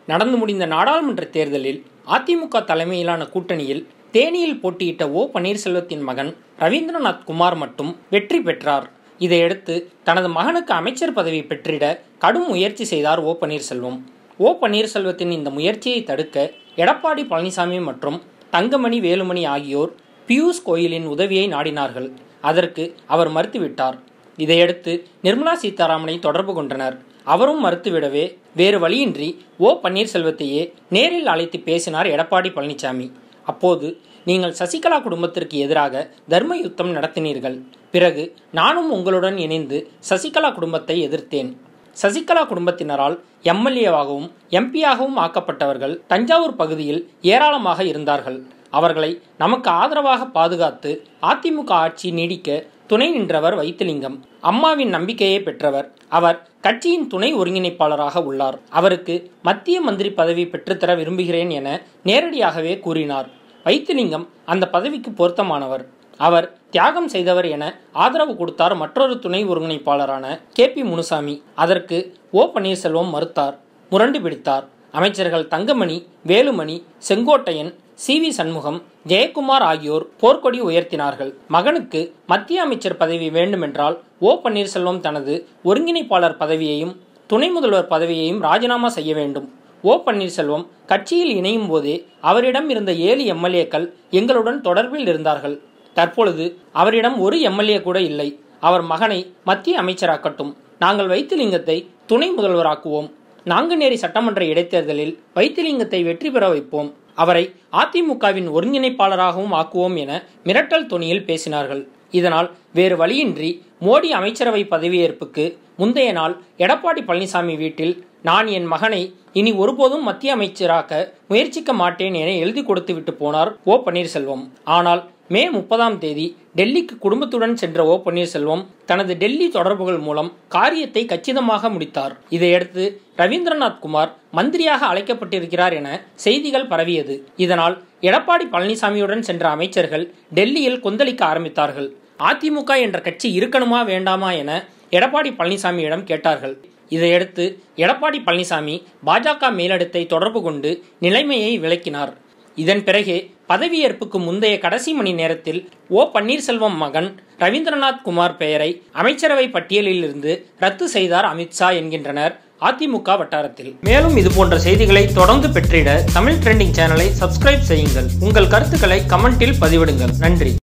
நடந்து முடிந்த நாடாளுமன்ற தேர்தலில் அதிமுக தலைமையிலான கூட்டணியில் தேனியில் போட்டியிட்ட ஓ பன்னீர்செல்வத்தின் மகன் ரவீந்திரநாத் குமார் மட்டும் வெற்றி பெற்றார் இதையடுத்து தனது மகனுக்கு அமைச்சர் பதவி பெற்றிட கடும் முயற்சி செய்தார் ஓ பன்னீர்செல்வம் ஓ பன்னீர்செல்வத்தின் இந்த முயற்சியை தடுக்க எடப்பாடி பழனிசாமி மற்றும் தங்கமணி வேலுமணி ஆகியோர் பியூஷ் கோயலின் உதவியை நாடினார்கள் அதற்கு அவர் மறுத்துவிட்டார் இதையடுத்து நிர்மலா சீதாராமனை தொடர்பு கொண்டனர் அவரும் மறுத்துவிடவே வேறு வழியின்றி ஓ பன்னீர்செல்வத்தையே நேரில் அழைத்து பேசினார் எடப்பாடி பழனிசாமி அப்போது நீங்கள் சசிகலா குடும்பத்திற்கு எதிராக தர்ம யுத்தம் நடத்தினீர்கள் பிறகு நானும் உங்களுடன் இணைந்து சசிகலா குடும்பத்தை எதிர்த்தேன் சசிகலா குடும்பத்தினரால் எம்எல்ஏவாகவும் எம்பியாகவும் ஆக்கப்பட்டவர்கள் தஞ்சாவூர் பகுதியில் ஏராளமாக இருந்தார்கள் அவர்களை நமக்கு ஆதரவாக பாதுகாத்து அதிமுக ஆட்சி நீடிக்க துணை நின்றவர் வைத்திலிங்கம் அம்மாவின் நம்பிக்கையை பெற்றவர் அவர் கட்சியின் துணை ஒருங்கிணைப்பாளராக உள்ளார் அவருக்கு மத்திய மந்திரி பதவி பெற்றுத்தர விரும்புகிறேன் என நேரடியாகவே கூறினார் வைத்திலிங்கம் அந்த பதவிக்கு பொருத்தமானவர் அவர் தியாகம் செய்தவர் என ஆதரவு கொடுத்தார் மற்றொரு துணை ஒருங்கிணைப்பாளரான கே பி முனுசாமி அதற்கு ஓ பன்னீர்செல்வம் மறுத்தார் முரண்டு பிடித்தார் அமைச்சர்கள் தங்கமணி வேலுமணி செங்கோட்டையன் சி வி சண்முகம் ஜெயக்குமார் ஆகியோர் போர்க்கொடி உயர்த்தினார்கள் மகனுக்கு மத்திய அமைச்சர் பதவி வேண்டுமென்றால் ஓ பன்னீர்செல்வம் தனது ஒருங்கிணைப்பாளர் பதவியையும் துணை முதல்வர் பதவியையும் ராஜினாமா செய்ய வேண்டும் ஓ பன்னீர்செல்வம் கட்சியில் இணையும் போதே அவரிடம் இருந்த ஏழு எம்எல்ஏக்கள் எங்களுடன் தொடர்பில் இருந்தார்கள் தற்பொழுது அவரிடம் ஒரு எம்எல்ஏ கூட இல்லை அவர் மகனை மத்திய அமைச்சராக்கட்டும் நாங்கள் வைத்திலிங்கத்தை துணை முதல்வராக்குவோம் நாங்குநேரி சட்டமன்ற இடைத்தேர்தலில் வைத்திலிங்கத்தை வெற்றி பெற வைப்போம் அவரை அதிமுகவின் ஒருங்கிணைப்பாளராகவும் ஆக்குவோம் என மிரட்டல் தொனியில் பேசினார்கள் இதனால் வேறு வழியின்றி மோடி அமைச்சரவை பதவியேற்புக்கு முந்தைய நாள் எடப்பாடி பழனிசாமி வீட்டில் நான் என் மகனை இனி ஒருபோதும் மத்திய அமைச்சராக்க முயற்சிக்க மாட்டேன் என எழுதி கொடுத்து விட்டு போனார் ஓ பன்னீர்செல்வம் ஆனால் மே முப்பதாம் தேதி டெல்லிக்கு குடும்பத்துடன் சென்ற ஓ பன்னீர்செல்வம் தனது டெல்லி தொடர்புகள் மூலம் காரியத்தை கச்சிதமாக முடித்தார் இதையடுத்து ரவீந்திரநாத் குமார் மந்திரியாக அழைக்கப்பட்டிருக்கிறார் என செய்திகள் பரவியது இதனால் எடப்பாடி பழனிசாமியுடன் சென்ற அமைச்சர்கள் டெல்லியில் கொந்தளிக்க ஆரம்பித்தார்கள் அதிமுக என்ற கட்சி இருக்கணுமா வேண்டாமா என எடப்பாடி பழனிசாமியிடம் கேட்டார்கள் இதையடுத்து எடப்பாடி பழனிசாமி பாஜக மேலிடத்தை தொடர்பு கொண்டு நிலைமையை விளக்கினார் இதன் பிறகே பதவியேற்புக்கு முந்தைய கடைசி மணி நேரத்தில் ஓ பன்னீர்செல்வம் மகன் ரவீந்திரநாத் குமார் பெயரை அமைச்சரவை பட்டியலில் இருந்து ரத்து செய்தார் அமித்ஷா என்கின்றனர் அதிமுக வட்டாரத்தில் மேலும் இது போன்ற செய்திகளை தொடர்ந்து பெற்றிட தமிழ் ட்ரெண்டிங் சேனலை சப்ஸ்கிரைப் செய்யுங்கள் உங்கள் கருத்துக்களை கமெண்டில் பதிவிடுங்கள் நன்றி